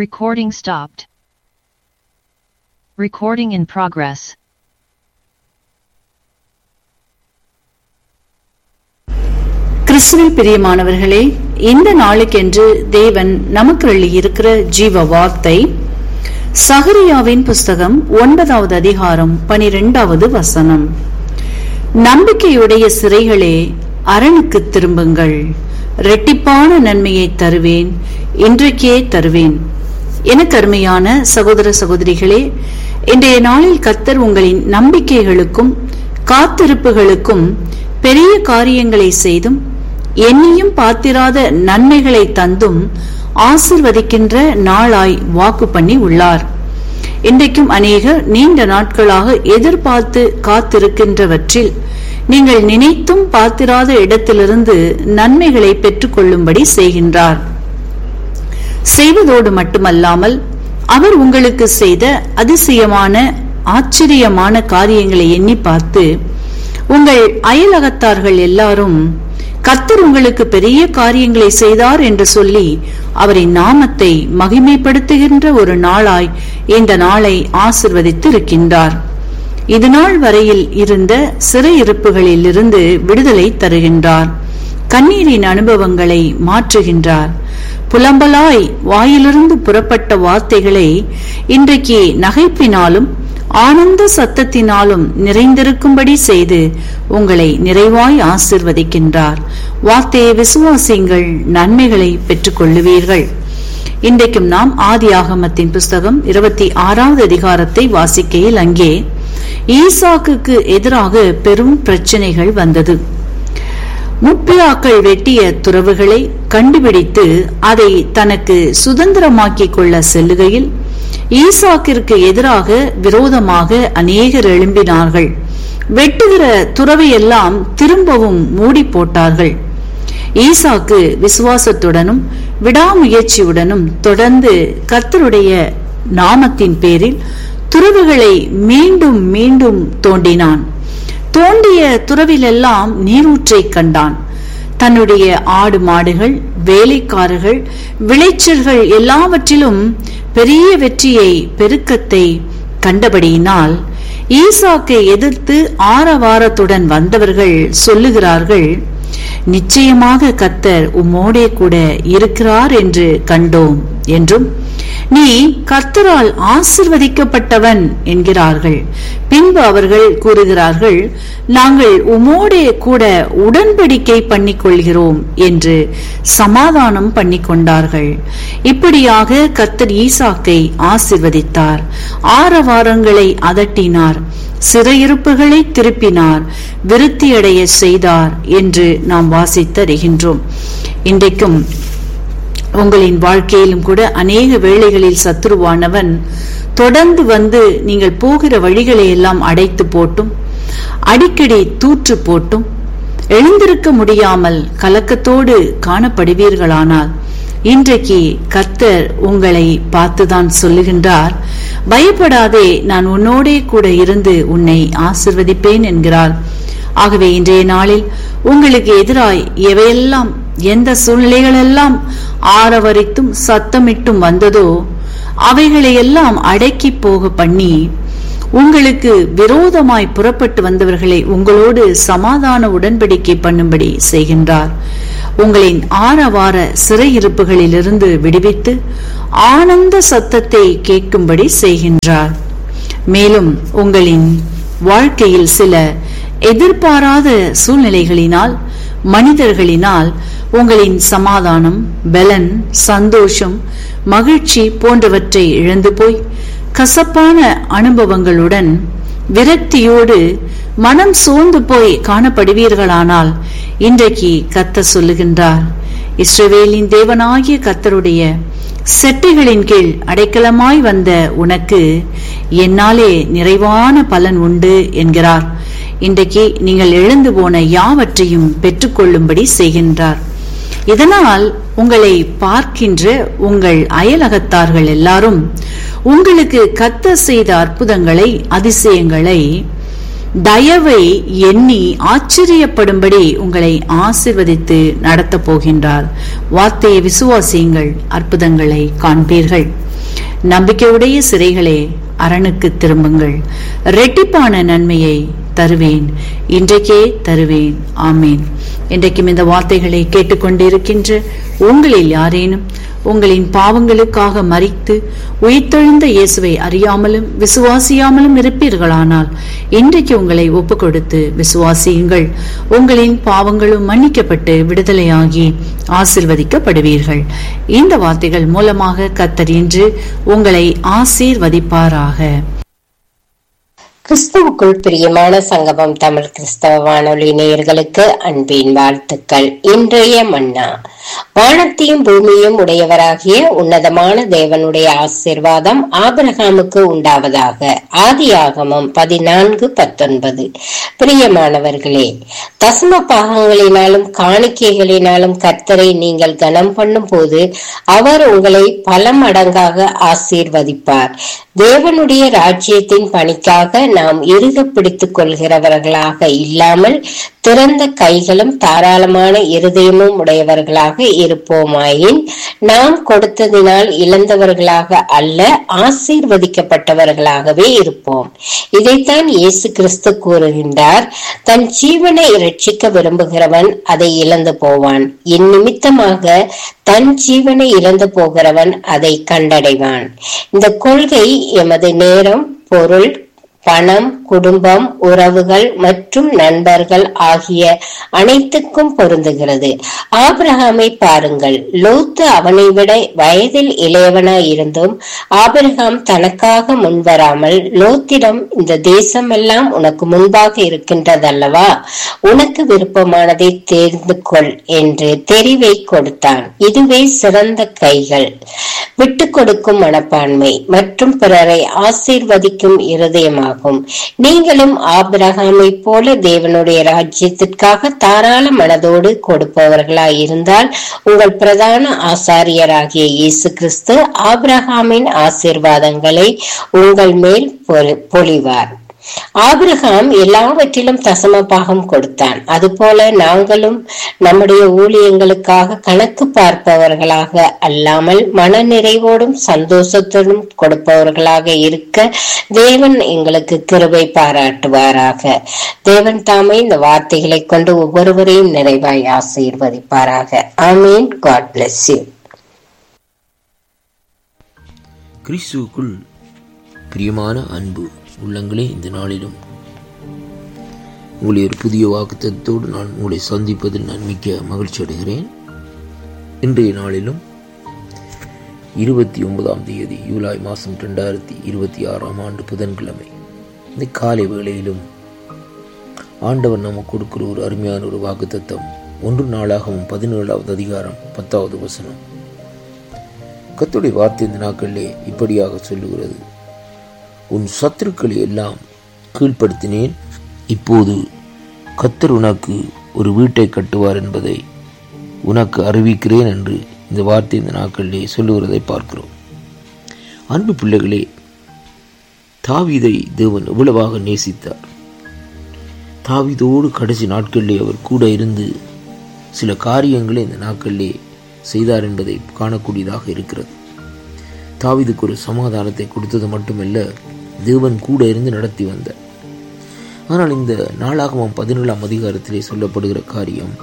Recording stopped. Recording in progress. கிறிஸ்துவில் பிரியமானவர்களே இந்த நாளுக்கென்று தேவன் நமக்கு இருக்கிற ஜீவ வார்த்தை சகரியாவின் புஸ்தகம் ஒன்பதாவது அதிகாரம் பனிரெண்டாவது வசனம் நம்பிக்கையுடைய சிறைகளே அரணுக்கு திரும்புங்கள் இரட்டிப்பான நன்மையை தருவேன் இன்றைக்கே தருவேன் எனக்கு அருமையான சகோதர சகோதரிகளே இன்றைய நாளில் கத்தர் உங்களின் நம்பிக்கைகளுக்கும் காத்திருப்புகளுக்கும் பெரிய காரியங்களை செய்தும் எண்ணியும் பாத்திராத நன்மைகளை தந்தும் ஆசிர்வதிக்கின்ற நாளாய் வாக்கு பண்ணி உள்ளார் இன்றைக்கும் அநேக நீண்ட நாட்களாக எதிர்பார்த்து காத்திருக்கின்றவற்றில் நீங்கள் நினைத்தும் பார்த்திராத இடத்திலிருந்து நன்மைகளை பெற்றுக்கொள்ளும்படி செய்கின்றார் செய்வதோடு மட்டுமல்லாமல் அவர் உங்களுக்கு செய்த அதிசயமான ஆச்சரியமான காரியங்களை எண்ணி பார்த்து உங்கள் அயலகத்தார்கள் எல்லாரும் கர்த்தர் உங்களுக்கு பெரிய காரியங்களை செய்தார் என்று சொல்லி அவரின் நாமத்தை மகிமைப்படுத்துகின்ற ஒரு நாளாய் இந்த நாளை ஆசிர்வதித்து இருக்கின்றார் இது நாள் வரையில் இருந்த சிறையிருப்புகளில் இருந்து விடுதலை தருகின்றார் கண்ணீரின் அனுபவங்களை மாற்றுகின்றார் புலம்பலாய் வாயிலிருந்து புறப்பட்ட வார்த்தைகளை இன்றைக்கு நகைப்பினாலும் ஆனந்த சத்தத்தினாலும் நிறைந்திருக்கும்படி செய்து உங்களை நிறைவாய் ஆசிர்வதிக்கின்றார் வார்த்தையை விசுவாசிங்கள் நன்மைகளை பெற்றுக் கொள்ளுவீர்கள் இன்றைக்கும் நாம் ஆதி ஆகமத்தின் புஸ்தகம் இருபத்தி ஆறாவது அதிகாரத்தை வாசிக்கையில் அங்கே ஈசாக்குக்கு எதிராக பெரும் பிரச்சனைகள் வந்தது முப்பியாக்கள் வெட்டிய துறவுகளை கண்டுபிடித்து அதை தனக்கு சுதந்திரமாக்கிக் கொள்ள செல்லுகையில் ஈசாக்கிற்கு எதிராக விரோதமாக அநேகர் எழும்பினார்கள் வெட்டுகிற துறவையெல்லாம் திரும்பவும் மூடி போட்டார்கள் ஈசாக்கு விசுவாசத்துடனும் விடாமுயற்சியுடனும் தொடர்ந்து கர்த்தருடைய நாமத்தின் பேரில் துறவுகளை மீண்டும் மீண்டும் தோண்டினான் தோண்டிய துறவிலெல்லாம் நீரூற்றை கண்டான் தன்னுடைய ஆடு மாடுகள் வேலைக்காரர்கள் விளைச்சல்கள் எல்லாவற்றிலும் பெரிய வெற்றியை பெருக்கத்தை கண்டபடியினால் ஈசாக்கை எதிர்த்து ஆரவாரத்துடன் வந்தவர்கள் சொல்லுகிறார்கள் நிச்சயமாக கத்தர் உம்மோடே கூட இருக்கிறார் என்று கண்டோம் என்றும் நீ கர்த்தரால் ஆசிர்வதிக்கப்பட்டவன் என்கிறார்கள் பின்பு அவர்கள் கூறுகிறார்கள் நாங்கள் உமோடே கூட உடன்படிக்கை பண்ணிக்கொள்கிறோம் என்று சமாதானம் பண்ணிக்கொண்டார்கள் இப்படியாக கர்த்தர் ஈசாக்கை ஆசிர்வதித்தார் ஆரவாரங்களை அதட்டினார் சிறையிருப்புகளை திருப்பினார் விருத்தியடைய செய்தார் என்று நாம் வாசித்தறிகின்றோம் இன்றைக்கும் உங்களின் வாழ்க்கையிலும் கூட அநேக வேளைகளில் சத்துருவானவன் தொடர்ந்து வந்து நீங்கள் போகிற வழிகளை எல்லாம் அடைத்து போட்டும் அடிக்கடி தூற்று போட்டும் எழுந்திருக்க முடியாமல் கலக்கத்தோடு காணப்படுவீர்களானால் இன்றைக்கு கர்த்தர் உங்களை பார்த்துதான் சொல்லுகின்றார் பயப்படாதே நான் உன்னோடே கூட இருந்து உன்னை ஆசிர்வதிப்பேன் என்கிறார் ஆகவே இன்றைய நாளில் உங்களுக்கு எதிராய் எவையெல்லாம் எந்த சூழ்நிலைகளெல்லாம் ஆரவரித்தும் சத்தமிட்டும் வந்ததோ அவைகளை எல்லாம் அடக்கி போக பண்ணி உங்களுக்கு விரோதமாய் புறப்பட்டு வந்தவர்களை உங்களோடு சமாதான உடன்படிக்கை பண்ணும்படி செய்கின்றார் உங்களின் ஆரவார சிறையிருப்புகளிலிருந்து விடுவித்து ஆனந்த சத்தத்தை கேட்கும்படி செய்கின்றார் மேலும் உங்களின் வாழ்க்கையில் சில எதிர்பாராத சூழ்நிலைகளினால் மனிதர்களினால் உங்களின் சமாதானம் பலன் சந்தோஷம் மகிழ்ச்சி போன்றவற்றை இழந்து போய் கசப்பான அனுபவங்களுடன் விரக்தியோடு மனம் சோர்ந்து போய் காணப்படுவீர்களானால் இன்றைக்கு கத்த சொல்லுகின்றார் இஸ்ரவேலின் தேவனாகிய கத்தருடைய செட்டைகளின் கீழ் அடைக்கலமாய் வந்த உனக்கு என்னாலே நிறைவான பலன் உண்டு என்கிறார் இன்றைக்கு நீங்கள் எழுந்து போன யாவற்றையும் பெற்றுக்கொள்ளும்படி செய்கின்றார் இதனால் உங்களை பார்க்கின்ற உங்கள் அயலகத்தார்கள் எல்லாரும் உங்களுக்கு கத்த செய்த அற்புதங்களை அதிசயங்களை தயவை எண்ணி ஆச்சரியப்படும்படி உங்களை ஆசிர்வதித்து நடத்தப் போகின்றார் வார்த்தையை விசுவாசியுங்கள் அற்புதங்களை காண்பீர்கள் நம்பிக்கையுடைய சிறைகளே அரணுக்கு திரும்புங்கள் ரெட்டிப்பான நன்மையை தருவேன் இன்றைக்கே தருவேன் ஆமேன் இன்றைக்கும் இந்த வார்த்தைகளை கேட்டுக்கொண்டிருக்கின்ற உங்களில் யாரேனும் உங்களின் பாவங்களுக்காக மறித்து உயிர்த்தெழுந்த இயேசுவை அறியாமலும் விசுவாசியாமலும் இருப்பீர்களானால் இன்றைக்கு உங்களை ஒப்புக் கொடுத்து விசுவாசியுங்கள் உங்களின் பாவங்களும் மன்னிக்கப்பட்டு விடுதலையாகி ஆசிர்வதிக்கப்படுவீர்கள் இந்த வார்த்தைகள் மூலமாக கத்தர் இன்று உங்களை ஆசீர்வதிப்பாராக கிறிஸ்துவுக்குள் பிரியமான சங்கமம் தமிழ் கிறிஸ்தவ வானொலி நேயர்களுக்கு அன்பின் வாழ்த்துக்கள் இன்றைய மன்னா வானத்தையும் பூமியும் உடையவராகிய உன்னதமான தேவனுடைய ஆசிர்வாதம் ஆபிரகாமுக்கு உண்டாவதாக ஆதியாகமம் பதினான்கு பத்தொன்பது பிரியமானவர்களே தசம பாகங்களினாலும் காணிக்கைகளினாலும் கர்த்தரை நீங்கள் கனம் பண்ணும் போது அவர் உங்களை பல மடங்காக ஆசீர்வதிப்பார் தேவனுடைய ராஜ்யத்தின் பணிக்காக நாம் இறுக பிடித்துக் கொள்கிறவர்களாக இல்லாமல் திறந்த கைகளும் தாராளமான இருதயமும் உடையவர்களாக இருப்போமாயின் நாம் கொடுத்ததினால் இழந்தவர்களாக அல்ல ஆசீர்வதிக்கப்பட்டவர்களாகவே இருப்போம் இதைத்தான் இயேசு கிறிஸ்து கூறுகின்றார் தன் ஜீவனை இரட்சிக்க விரும்புகிறவன் அதை இழந்து போவான் என் நிமித்தமாக தன் ஜீவனை இழந்து போகிறவன் அதை கண்டடைவான் இந்த கொள்கை எமது நேரம் பொருள் பணம் குடும்பம் உறவுகள் மற்றும் நண்பர்கள் ஆகிய அனைத்துக்கும் பொருந்துகிறது ஆபிரகாமை பாருங்கள் லோத்து அவனை விட வயதில் இளையவனாய் இருந்தும் ஆபிரகாம் தனக்காக முன்வராமல் லோத்திடம் இந்த தேசமெல்லாம் உனக்கு முன்பாக இருக்கின்றதல்லவா உனக்கு விருப்பமானதை தேர்ந்து கொள் என்று தெரிவை கொடுத்தான் இதுவே சிறந்த கைகள் விட்டு கொடுக்கும் மனப்பான்மை மற்றும் பிறரை ஆசீர்வதிக்கும் இருதயமாகும் நீங்களும் ஆபிரகாமை போல தேவனுடைய ராஜ்யத்திற்காக தாராள மனதோடு கொடுப்பவர்களாய் இருந்தால் உங்கள் பிரதான ஆசாரியராகிய இயேசு கிறிஸ்து ஆபிரகாமின் ஆசீர்வாதங்களை உங்கள் மேல் பொழிவார் ஆபிரகாம் எல்லாவற்றிலும் தசம பாகம் கொடுத்தான் அதுபோல நாங்களும் நம்முடைய ஊழியங்களுக்காக கணக்கு பார்ப்பவர்களாக அல்லாமல் மன நிறைவோடும் சந்தோஷத்தோடும் கொடுப்பவர்களாக இருக்க தேவன் எங்களுக்கு கிருபை பாராட்டுவாராக தேவன் தாமே இந்த வார்த்தைகளை கொண்டு ஒவ்வொருவரையும் நிறைவாய் ஆசீர்வதிப்பாராக ஆமீன் காட் பிளஸ் யூ கிறிஸ்துவுக்குள் பிரியமான அன்பு உள்ளங்களே இந்த நாளிலும் உங்களை ஒரு புதிய வாக்குத்தத்தோடு நான் உங்களை சந்திப்பதில் நான் மிக்க மகிழ்ச்சி அடைகிறேன் இன்றைய நாளிலும் இருபத்தி ஒன்பதாம் தேதி ஜூலை மாதம் ரெண்டாயிரத்தி இருபத்தி ஆறாம் ஆண்டு புதன்கிழமை இந்த காலை வேளையிலும் ஆண்டவர் நமக்கு கொடுக்கிற ஒரு அருமையான ஒரு வாக்குத்தத்தம் ஒன்று நாளாகவும் பதினேழாவது அதிகாரம் பத்தாவது வசனம் கத்துடைய வார்த்தை இந்த நாட்களிலே இப்படியாக சொல்லுகிறது உன் சத்துருக்களை எல்லாம் கீழ்ப்படுத்தினேன் இப்போது கத்தர் உனக்கு ஒரு வீட்டை கட்டுவார் என்பதை உனக்கு அறிவிக்கிறேன் என்று இந்த வார்த்தை இந்த நாட்களிலே சொல்லுகிறதை பார்க்கிறோம் அன்பு பிள்ளைகளே தாவீதை தேவன் எவ்வளவாக நேசித்தார் தாவீதோடு கடைசி நாட்களிலே அவர் கூட இருந்து சில காரியங்களை இந்த நாட்களிலே செய்தார் என்பதை காணக்கூடியதாக இருக்கிறது தாவீதுக்கு ஒரு சமாதானத்தை கொடுத்தது மட்டுமல்ல தேவன் கூட இருந்து நடத்தி வந்தார் ஆனால் இந்த நாளாகமம் பதினேழாம் அதிகாரத்திலே சொல்லப்படுகிற காரியம்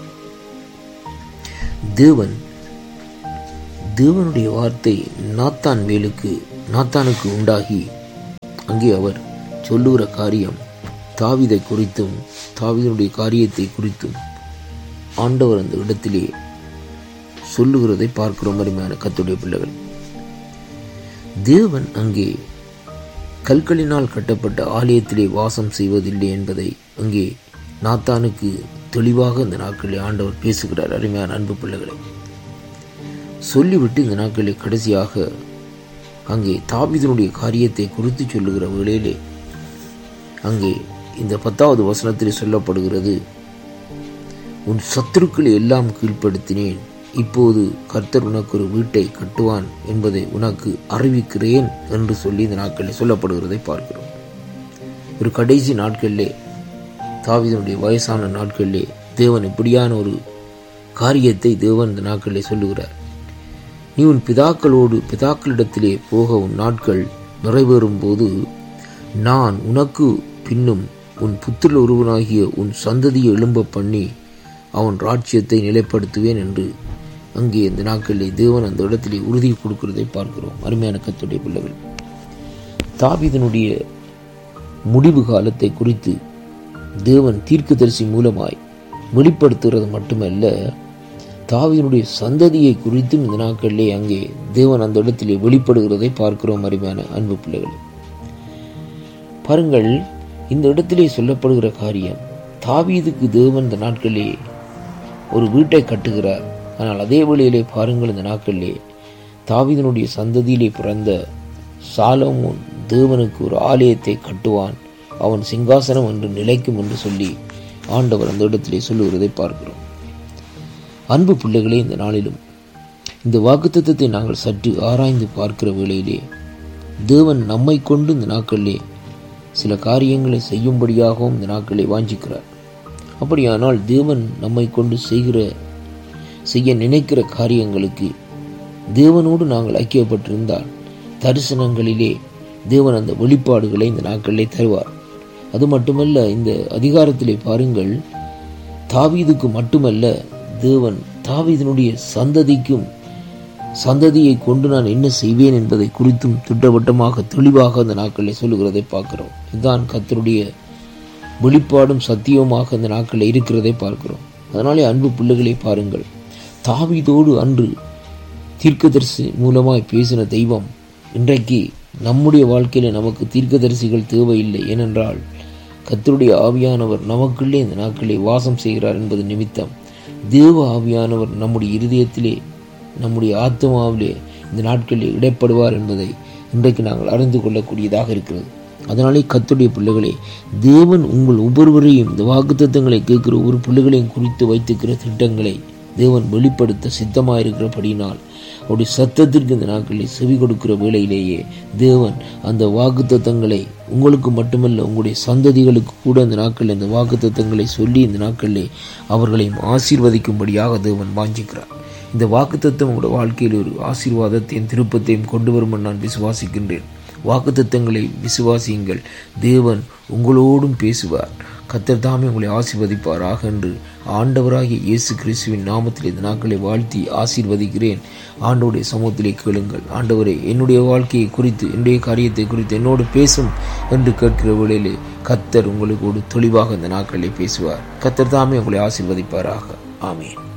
தேவன் தேவனுடைய வார்த்தை நாத்தான் வேலுக்கு நாத்தானுக்கு உண்டாகி அங்கே அவர் சொல்லுகிற காரியம் தாவிதை குறித்தும் தாவிதனுடைய காரியத்தை குறித்தும் ஆண்டவர் அந்த இடத்திலே சொல்லுகிறதை பார்க்கிறோம் அருமையான கத்துடைய பிள்ளைகள் தேவன் அங்கே கற்களினால் கட்டப்பட்ட ஆலயத்திலே வாசம் செய்வதில்லை என்பதை அங்கே நாத்தானுக்கு தெளிவாக இந்த நாட்களில் ஆண்டவர் பேசுகிறார் அருமையான அன்பு பிள்ளைகளை சொல்லிவிட்டு இந்த நாட்களில் கடைசியாக அங்கே தாவிதனுடைய காரியத்தை குறித்து சொல்லுகிற வேளையிலே அங்கே இந்த பத்தாவது வசனத்தில் சொல்லப்படுகிறது உன் சத்துருக்களை எல்லாம் கீழ்ப்படுத்தினேன் இப்போது கர்த்தர் உனக்கு ஒரு வீட்டை கட்டுவான் என்பதை உனக்கு அறிவிக்கிறேன் என்று சொல்லி இந்த நாட்களில் சொல்லப்படுகிறதை பார்க்கிறோம் ஒரு கடைசி நாட்களிலே தாவீதுடைய வயசான நாட்களிலே தேவன் இப்படியான ஒரு காரியத்தை தேவன் இந்த நாட்களிலே சொல்லுகிறார் நீ உன் பிதாக்களோடு பிதாக்களிடத்திலே போக உன் நாட்கள் நிறைவேறும் போது நான் உனக்கு பின்னும் உன் புத்திர ஒருவனாகிய உன் சந்ததியை எழும்ப பண்ணி அவன் ராஜ்யத்தை நிலைப்படுத்துவேன் என்று அங்கே இந்த நாட்களிலே தேவன் அந்த இடத்திலே உறுதி கொடுக்கிறதை பார்க்கிறோம் அருமையான கத்துடைய பிள்ளைகள் தாவீதனுடைய முடிவு காலத்தை குறித்து தேவன் தீர்க்கதரிசி மூலமாய் வெளிப்படுத்துகிறது மட்டுமல்ல தாவீதனுடைய சந்ததியை குறித்தும் இந்த நாட்களிலே அங்கே தேவன் அந்த இடத்திலே வெளிப்படுகிறதை பார்க்கிறோம் அருமையான அன்பு பிள்ளைகள் பாருங்கள் இந்த இடத்திலே சொல்லப்படுகிற காரியம் தாவீதுக்கு தேவன் இந்த நாட்களிலே ஒரு வீட்டை கட்டுகிறார் ஆனால் அதே வேளையிலே பாருங்கள் இந்த நாட்களிலே தாவீதனுடைய சந்ததியிலே பிறந்த சாலமோன் தேவனுக்கு ஒரு ஆலயத்தை கட்டுவான் அவன் சிங்காசனம் என்று நிலைக்கும் என்று சொல்லி ஆண்டவர் அந்த இடத்திலே சொல்லுகிறதை பார்க்கிறோம் அன்பு பிள்ளைகளே இந்த நாளிலும் இந்த வாக்குத்தத்தத்தை நாங்கள் சற்று ஆராய்ந்து பார்க்கிற வேளையிலே தேவன் நம்மை கொண்டு இந்த நாட்களிலே சில காரியங்களை செய்யும்படியாகவும் இந்த நாட்களை வாஞ்சிக்கிறார் அப்படியானால் தேவன் நம்மை கொண்டு செய்கிற செய்ய நினைக்கிற காரியங்களுக்கு தேவனோடு நாங்கள் ஐக்கியப்பட்டிருந்தால் தரிசனங்களிலே தேவன் அந்த வெளிப்பாடுகளை இந்த நாட்களிலே தருவார் அது மட்டுமல்ல இந்த அதிகாரத்திலே பாருங்கள் தாவீதுக்கு மட்டுமல்ல தேவன் தாவீதனுடைய சந்ததிக்கும் சந்ததியை கொண்டு நான் என்ன செய்வேன் என்பதை குறித்தும் திட்டவட்டமாக தெளிவாக அந்த நாட்களில் சொல்லுகிறதை பார்க்கிறோம் இதுதான் கத்தருடைய வெளிப்பாடும் சத்தியமாக அந்த நாட்களில் இருக்கிறதை பார்க்கிறோம் அதனாலே அன்பு பிள்ளைகளை பாருங்கள் தாவீதோடு அன்று தீர்க்கதரிசி மூலமாய் பேசின தெய்வம் இன்றைக்கு நம்முடைய வாழ்க்கையில நமக்கு தீர்க்கதரிசிகள் தேவையில்லை ஏனென்றால் கத்தருடைய ஆவியானவர் நமக்குள்ளே இந்த நாட்களிலே வாசம் செய்கிறார் என்பது நிமித்தம் தேவ ஆவியானவர் நம்முடைய இருதயத்திலே நம்முடைய ஆத்மாவிலே இந்த நாட்களில் இடைப்படுவார் என்பதை இன்றைக்கு நாங்கள் அறிந்து கொள்ளக்கூடியதாக இருக்கிறது அதனாலே கத்துடைய பிள்ளைகளே தேவன் உங்கள் ஒவ்வொருவரையும் இந்த வாக்குத்தத்தங்களை கேட்கிற ஒவ்வொரு பிள்ளைகளையும் குறித்து வைத்திருக்கிற திட்டங்களை தேவன் வெளிப்படுத்த சித்தமாயிருக்கிறபடினால் அவருடைய சத்தத்திற்கு இந்த நாட்களில் செவி கொடுக்கிற வேளையிலேயே தேவன் அந்த வாக்குத்தத்தங்களை உங்களுக்கு மட்டுமல்ல உங்களுடைய சந்ததிகளுக்கு கூட இந்த நாட்களில் இந்த வாக்குத்தத்தங்களை சொல்லி இந்த நாட்களிலே அவர்களையும் ஆசீர்வதிக்கும்படியாக தேவன் வாஞ்சிக்கிறார் இந்த வாக்குத்தத்தம் உங்களுடைய வாழ்க்கையில் ஒரு ஆசீர்வாதத்தையும் திருப்பத்தையும் கொண்டு வரும் என்று நான் விசுவாசிக்கின்றேன் வாக்குத்தத்தங்களை விசுவாசியுங்கள் தேவன் உங்களோடும் பேசுவார் கத்தர் தாமே உங்களை ஆசீர்வதிப்பாராக என்று ஆண்டவராகிய இயேசு கிறிஸ்துவின் நாமத்தில் இந்த நாட்களை வாழ்த்தி ஆசீர்வதிக்கிறேன் ஆண்டவருடைய சமூகத்திலே கேளுங்கள் ஆண்டவரே என்னுடைய வாழ்க்கையை குறித்து என்னுடைய காரியத்தை குறித்து என்னோடு பேசும் என்று கேட்கிற வேளையிலே கத்தர் உங்களுக்கு ஒரு தெளிவாக இந்த நாட்களிலே பேசுவார் கத்தர் தாமே உங்களை ஆசீர்வதிப்பாராக ஆமேன்